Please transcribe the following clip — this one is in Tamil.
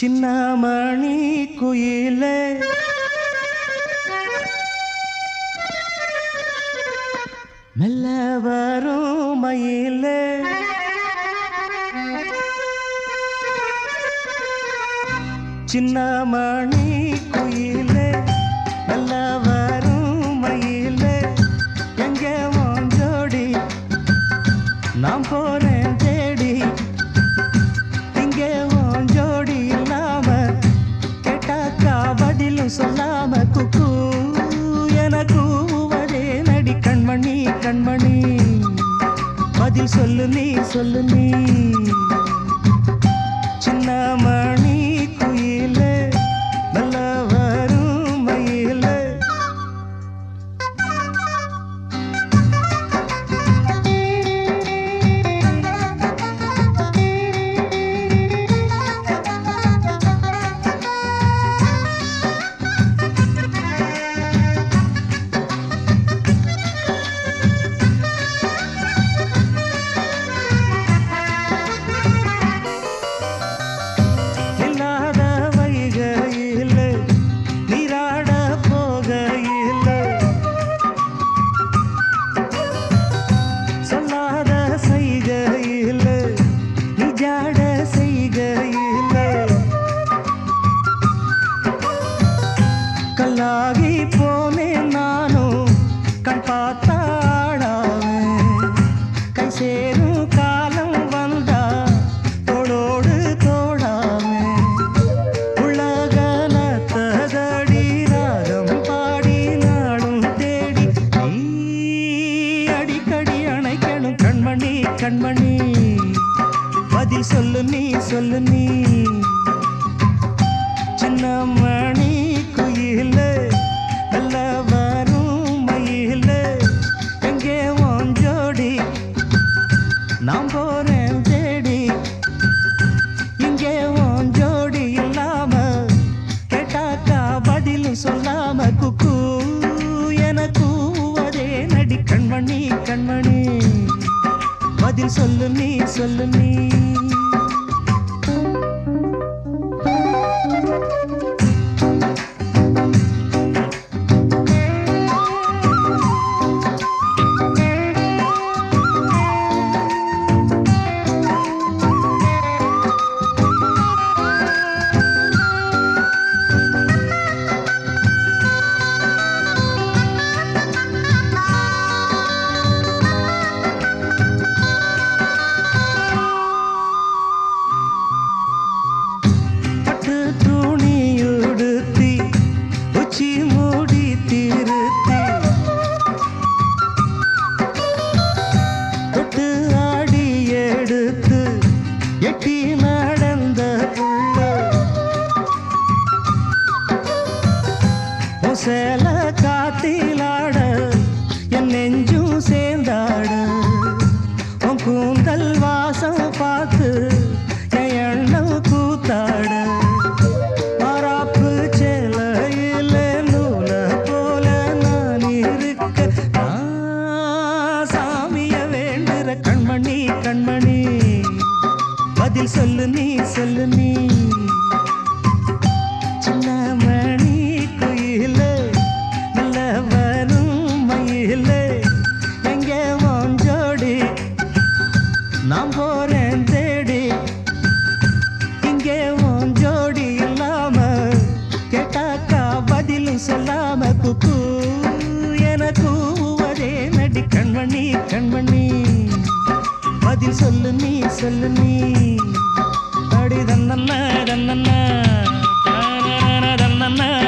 சின்னமணி குயிலே மெல்ல வரும் மயிலே சின்னமணி குயிலே மெல்ல வரும் மயிலே எங்க உன் ஜோடி நான் போறேன் தேடி இங்கே உன் ஜோடி இல்லாம கேட்டாக்கா பதிலும் சொல்லாம குக்கு என கூவதே நடி கண்மணி கண்மணி பதில் சொல்லு நீ சொல்லு நீ சின்ன மணி குயிலே நல்ல வரும் மயிலே இல்லாத வைகையில் நீராட போகையில் சொல்லாத செய்கையில் நிஜாட செய்கையில் கல்லாகி போனேன் நானும் கண் பார்த்தாடாவேன் கை சேரும் காலம் வந்தா தோளோடு தோடாமே உலகலத்ததடி ராகம் பாடி நாடும் தேடி நீ அடிக்கடி அணைக்கணும் கண்மணி கண்மணி பதில் சொல்லு நீ சொல்லு நீ சின்ன மணி குயில நல்ல வரும் மயில எங்கே உன் ஜோடி நான் போறேன் தேடி இங்கே உன் ஜோடி இல்லாம கேட்டாக்கா பதிலும் சொல்லாம குக்கு என கூவதே நடி கண்மணி கண்மணி பதில் சொல்லு நீ சொல்லு நீ பட்டு துணியுடுத்தி உச்சி மூடி திருத்தி தொட்டு ஆடி எடுத்து எட்டி நடந்த புள்ள உன் சேல காத்திலாட என் நெஞ்சும் சேர்ந்தாட உன் கூந்தல் வாசம் பார்த்து என் எண்ணம் கூத்தாட மாறாப்பு சேலையில நூல போல நான் இருக்க நான் சாமிய வேண்டுற கண்மணி கண்மணி பதில் சொல்லு நீ சொல்லு நீ சின்ன மணி குயில நல்ல வரும் மயில எங்கே உன் ஜோடி நான் போறேன் தேடி இங்கே உன் ஜோடி இல்லாம கேட்டாக்கா பதிலும் சொல்லாம குக்கு என கூவதே நடி கண்மணி கண்மணி பதில் சொல்லு நீ சொல்லு நீ அடி தன்னண்ண தன்னண்ண தன்னண்ண